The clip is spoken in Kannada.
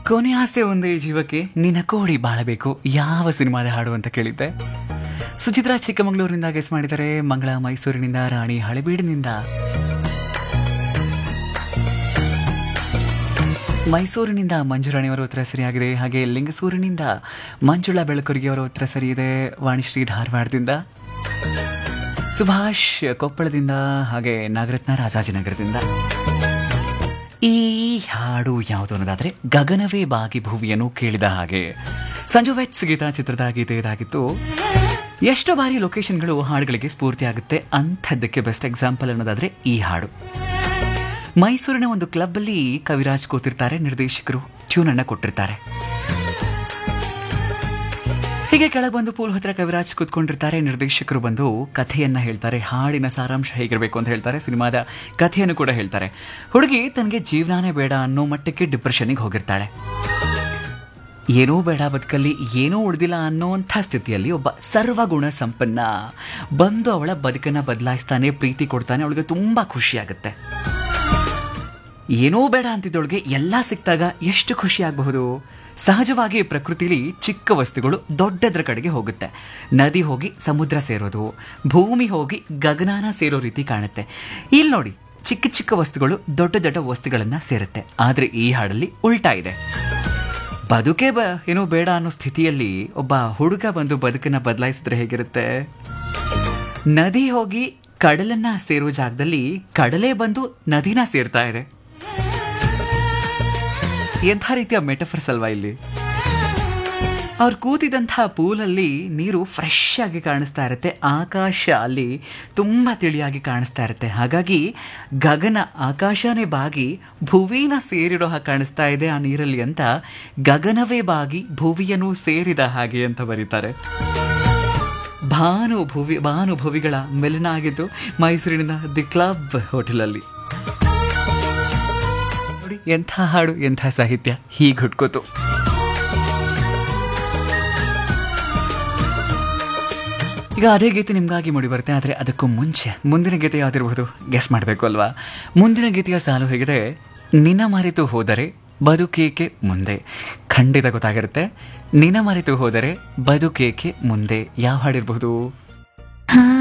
ಕೊನೆ ಆಸೆ ಒಂದೇ ಜೀವಕ್ಕೆ ನಿನ್ನ ಕೋಡಿ ಬಾಳಬೇಕು ಯಾವ ಸಿನಿಮಾದ ಹಾಡು ಅಂತ ಕೇಳಿದ್ದೆ ಸುಚಿತ್ರಾ ಚಿಕ್ಕಮಗಳೂರಿನಿಂದ ಗೆಸ್ ಮಾಡಿದರೆ ಮಂಗಳ ಮೈಸೂರಿನಿಂದ ರಾಣಿ ಹಳೆಬೀಡಿನಿಂದ ಮೈಸೂರಿನಿಂದ ಮಂಜುರಾಣಿಯವರ ಉತ್ತರ ಸರಿಯಾಗಿದೆ ಹಾಗೆ ಲಿಂಗಸೂರಿನಿಂದ ಮಂಜುಳಾ ಬೆಳಕುರಿಗೆ ಅವರ ಉತ್ತರ ಸರಿ ಇದೆ ವಾಣಿಶ್ರೀ ಧಾರವಾಡದಿಂದ ಸುಭಾಷ್ ಕೊಪ್ಪಳದಿಂದ ಹಾಗೆ ನಾಗರತ್ನ ರಾಜಾಜಿನಗರದಿಂದ ಈ ಹಾಡು ಯಾವುದು ಅನ್ನೋದಾದ್ರೆ ಗಗನವೇ ಬಾಗಿ ಭುವಿಯನ್ನು ಕೇಳಿದ ಹಾಗೆ ಸಂಜು ವೆಟ್ಸ್ ಗೀತಾ ಚಿತ್ರದ ಗೀತೆ ಇದಾಗಿತ್ತು ಎಷ್ಟೋ ಬಾರಿ ಲೊಕೇಶನ್ಗಳು ಹಾಡುಗಳಿಗೆ ಸ್ಫೂರ್ತಿಯಾಗುತ್ತೆ ಅಂಥದ್ದಕ್ಕೆ ಬೆಸ್ಟ್ ಎಕ್ಸಾಂಪಲ್ ಅನ್ನೋದಾದ್ರೆ ಈ ಹಾಡು ಮೈಸೂರಿನ ಒಂದು ಕ್ಲಬ್ ಅಲ್ಲಿ ಕವಿರಾಜ್ ಕೂತಿರ್ತಾರೆ ನಿರ್ದೇಶಕರು ಟ್ಯೂನ್ ಅನ್ನ ಕೊಟ್ಟಿರ್ತಾರೆ ಹೀಗೆ ಕೆಳಗೆ ಬಂದು ಪೂಲ್ ಹತ್ರ ಕವಿರಾಜ್ ಕೂತ್ಕೊಂಡಿರ್ತಾರೆ ನಿರ್ದೇಶಕರು ಬಂದು ಕಥೆಯನ್ನ ಹೇಳ್ತಾರೆ ಹಾಡಿನ ಸಾರಾಂಶ ಹೇಗಿರಬೇಕು ಅಂತ ಹೇಳ್ತಾರೆ ಸಿನಿಮಾದ ಕಥೆಯನ್ನು ಕೂಡ ಹೇಳ್ತಾರೆ ಹುಡುಗಿ ತನಗೆ ಜೀವನಾನೇ ಬೇಡ ಅನ್ನೋ ಮಟ್ಟಕ್ಕೆ ಡಿಪ್ರೆಷನ್ಗೆ ಹೋಗಿರ್ತಾಳೆ ಏನೂ ಬೇಡ ಬದುಕಲ್ಲಿ ಏನೂ ಉಳಿದಿಲ್ಲ ಅನ್ನೋಂಥ ಸ್ಥಿತಿಯಲ್ಲಿ ಒಬ್ಬ ಸರ್ವಗುಣ ಸಂಪನ್ನ ಬಂದು ಅವಳ ಬದುಕನ್ನ ಬದಲಾಯಿಸ್ತಾನೆ ಪ್ರೀತಿ ಕೊಡ್ತಾನೆ ಅವಳಿಗೆ ತುಂಬಾ ಖುಷಿಯಾಗುತ್ತೆ ಏನೂ ಬೇಡ ಅಂತಿದ್ದೊಳಗೆ ಎಲ್ಲ ಸಿಕ್ತಾಗ ಎಷ್ಟು ಖುಷಿ ಆಗಬಹುದು ಸಹಜವಾಗಿ ಪ್ರಕೃತಿಲಿ ಚಿಕ್ಕ ವಸ್ತುಗಳು ದೊಡ್ಡದ್ರ ಕಡೆಗೆ ಹೋಗುತ್ತೆ ನದಿ ಹೋಗಿ ಸಮುದ್ರ ಸೇರೋದು ಭೂಮಿ ಹೋಗಿ ಗಗನಾನ ಸೇರೋ ರೀತಿ ಕಾಣುತ್ತೆ ಇಲ್ಲಿ ನೋಡಿ ಚಿಕ್ಕ ಚಿಕ್ಕ ವಸ್ತುಗಳು ದೊಡ್ಡ ದೊಡ್ಡ ವಸ್ತುಗಳನ್ನ ಸೇರುತ್ತೆ ಆದ್ರೆ ಈ ಹಾಡಲ್ಲಿ ಉಲ್ಟಾ ಇದೆ ಬದುಕೇ ಬ ಏನೋ ಬೇಡ ಅನ್ನೋ ಸ್ಥಿತಿಯಲ್ಲಿ ಒಬ್ಬ ಹುಡುಗ ಬಂದು ಬದುಕನ್ನ ಬದಲಾಯಿಸಿದ್ರೆ ಹೇಗಿರುತ್ತೆ ನದಿ ಹೋಗಿ ಕಡಲನ್ನ ಸೇರೋ ಜಾಗದಲ್ಲಿ ಕಡಲೆ ಬಂದು ನದಿನ ಸೇರ್ತಾ ಇದೆ ಎಂಥ ರೀತಿಯ ಮೆಟಫರ್ಸ್ ಅಲ್ವಾ ಇಲ್ಲಿ ಅವ್ರು ಕೂತಿದ್ದಂತಹ ಪೂಲಲ್ಲಿ ನೀರು ಫ್ರೆಶ್ ಆಗಿ ಕಾಣಿಸ್ತಾ ಇರುತ್ತೆ ಆಕಾಶ ಅಲ್ಲಿ ತುಂಬ ತಿಳಿಯಾಗಿ ಕಾಣಿಸ್ತಾ ಇರುತ್ತೆ ಹಾಗಾಗಿ ಗಗನ ಆಕಾಶನೇ ಬಾಗಿ ಭುವಿನ ಸೇರಿರೋ ಹಾಗೆ ಕಾಣಿಸ್ತಾ ಇದೆ ಆ ನೀರಲ್ಲಿ ಅಂತ ಗಗನವೇ ಬಾಗಿ ಭುವಿಯನ್ನು ಸೇರಿದ ಹಾಗೆ ಅಂತ ಬರೀತಾರೆ ಭಾನು ಭುವಿ ಭಾನು ಭುವಿಗಳ ಮೆಲನ ಆಗಿದ್ದು ಮೈಸೂರಿನ ದಿ ಕ್ಲಬ್ ಹೋಟೆಲಲ್ಲಿ ನೋಡಿ ಎಂಥ ಹಾಡು ಎಂಥ ಸಾಹಿತ್ಯ ಹೀಗೆ ಹುಟ್ಕೋತು ಈಗ ಅದೇ ಗೀತೆ ನಿಮಗಾಗಿ ಮೂಡಿ ಬರುತ್ತೆ ಆದರೆ ಅದಕ್ಕೂ ಮುಂಚೆ ಮುಂದಿನ ಗೀತೆ ಯಾವ್ದಿರಬಹುದು ಗೆಸ್ ಮಾಡಬೇಕು ಅಲ್ವಾ ಮುಂದಿನ ಗೀತೆಯ ಸಾಲು ಹೇಗಿದೆ ನಿನ್ನ ಮರೆತು ಹೋದರೆ ಬದುಕೇಕೆ ಮುಂದೆ ಖಂಡಿತ ಗೊತ್ತಾಗಿರುತ್ತೆ ನಿನ್ನ ಮರೆತು ಹೋದರೆ ಬದುಕೇಕೆ ಮುಂದೆ ಯಾವ ಹಾಡಿರಬಹುದು